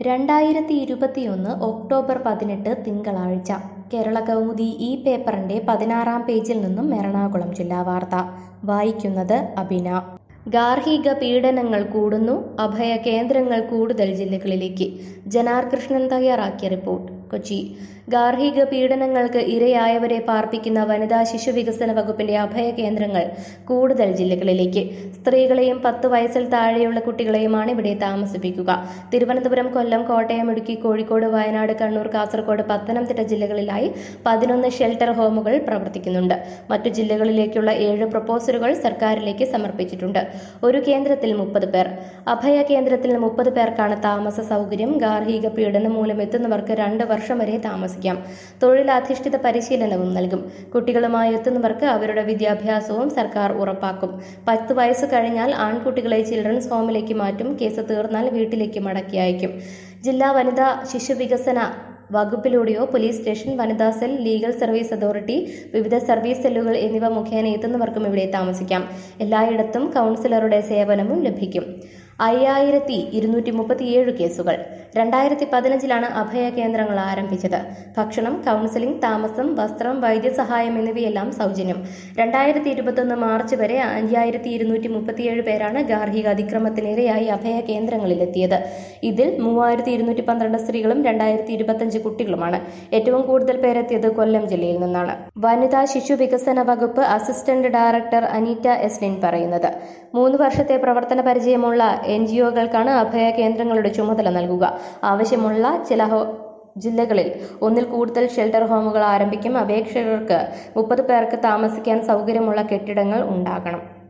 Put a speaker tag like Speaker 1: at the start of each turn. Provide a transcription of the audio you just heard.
Speaker 1: രണ്ടായിരത്തി ഇരുപത്തിയൊന്ന് ഒക്ടോബർ പതിനെട്ട് തിങ്കളാഴ്ച കേരള കൗമുദി ഈ പേപ്പറിന്റെ പതിനാറാം പേജിൽ നിന്നും എറണാകുളം ജില്ലാ വാർത്ത വായിക്കുന്നത് അബിന ഗാർഹിക പീഡനങ്ങൾ കൂടുന്നു അഭയ കേന്ദ്രങ്ങൾ കൂടുതൽ ജില്ലകളിലേക്ക് ജനാർ കൃഷ്ണൻ തയ്യാറാക്കിയ റിപ്പോർട്ട് കൊച്ചി ഗാർഹിക പീഡനങ്ങൾക്ക് ഇരയായവരെ പാർപ്പിക്കുന്ന വനിതാ ശിശു വികസന വകുപ്പിന്റെ അഭയ കേന്ദ്രങ്ങൾ കൂടുതൽ ജില്ലകളിലേക്ക് സ്ത്രീകളെയും പത്ത് വയസ്സിൽ താഴെയുള്ള കുട്ടികളെയുമാണ് ഇവിടെ താമസിപ്പിക്കുക തിരുവനന്തപുരം കൊല്ലം കോട്ടയം ഇടുക്കി കോഴിക്കോട് വയനാട് കണ്ണൂർ കാസർഗോഡ് പത്തനംതിട്ട ജില്ലകളിലായി പതിനൊന്ന് ഷെൽട്ടർ ഹോമുകൾ പ്രവർത്തിക്കുന്നുണ്ട് മറ്റു ജില്ലകളിലേക്കുള്ള ഏഴ് പ്രപ്പോസലുകൾ സർക്കാരിലേക്ക് സമർപ്പിച്ചിട്ടുണ്ട് ഒരു കേന്ദ്രത്തിൽ മുപ്പത് പേർ അഭയ കേന്ദ്രത്തിൽ മുപ്പത് പേർക്കാണ് താമസ സൗകര്യം ഗാർഹിക പീഡനം മൂലം എത്തുന്നവർക്ക് രണ്ട് വർഷം വരെ താമസിക്കാം തൊഴിലധിഷ്ഠിത പരിശീലനവും നൽകും കുട്ടികളുമായി എത്തുന്നവർക്ക് അവരുടെ വിദ്യാഭ്യാസവും സർക്കാർ ഉറപ്പാക്കും പത്ത് വയസ്സ് കഴിഞ്ഞാൽ ആൺകുട്ടികളെ ചിൽഡ്രൻസ് ഹോമിലേക്ക് മാറ്റും കേസ് തീർന്നാൽ വീട്ടിലേക്ക് മടക്കി അയക്കും ജില്ലാ വനിതാ ശിശു വികസന വകുപ്പിലൂടെയോ പോലീസ് സ്റ്റേഷൻ വനിതാ സെൽ ലീഗൽ സർവീസ് അതോറിറ്റി വിവിധ സർവീസ് സെല്ലുകൾ എന്നിവ മുഖേന എത്തുന്നവർക്കും ഇവിടെ താമസിക്കാം എല്ലായിടത്തും കൗൺസിലറുടെ സേവനവും ലഭിക്കും അയ്യായിരത്തി ഇരുന്നൂറ്റി മുപ്പത്തിയേഴ് കേസുകൾ രണ്ടായിരത്തി പതിനഞ്ചിലാണ് അഭയ കേന്ദ്രങ്ങൾ ആരംഭിച്ചത് ഭക്ഷണം കൗൺസിലിംഗ് താമസം വസ്ത്രം വൈദ്യസഹായം എന്നിവയെല്ലാം സൗജന്യം രണ്ടായിരത്തി ഇരുപത്തൊന്ന് മാർച്ച് വരെ അയ്യായിരത്തി ഇരുന്നൂറ്റി മുപ്പത്തിയേഴ് പേരാണ് ഗാർഹിക അതിക്രമത്തിനിരയായി അഭയ കേന്ദ്രങ്ങളിലെത്തിയത് ഇതിൽ മൂവായിരത്തി ഇരുന്നൂറ്റി പന്ത്രണ്ട് സ്ത്രീകളും രണ്ടായിരത്തി ഇരുപത്തഞ്ച് കുട്ടികളുമാണ് ഏറ്റവും കൂടുതൽ പേരെത്തിയത് കൊല്ലം ജില്ലയിൽ നിന്നാണ് വനിതാ ശിശു വികസന വകുപ്പ് അസിസ്റ്റന്റ് ഡയറക്ടർ അനീറ്റ എസ്ലിൻ പറയുന്നത് മൂന്ന് വർഷത്തെ പ്രവർത്തന പരിചയമുള്ള എൻ ജി ഒകൾക്കാണ് അഭയ കേന്ദ്രങ്ങളുടെ ചുമതല നൽകുക ആവശ്യമുള്ള ചില ഹോ- ജില്ലകളിൽ ഒന്നിൽ കൂടുതൽ ഷെൽട്ടർ ഹോമുകൾ ആരംഭിക്കും അപേക്ഷകർക്ക് മുപ്പത് പേർക്ക് താമസിക്കാൻ സൗകര്യമുള്ള കെട്ടിടങ്ങൾ ഉണ്ടാകണം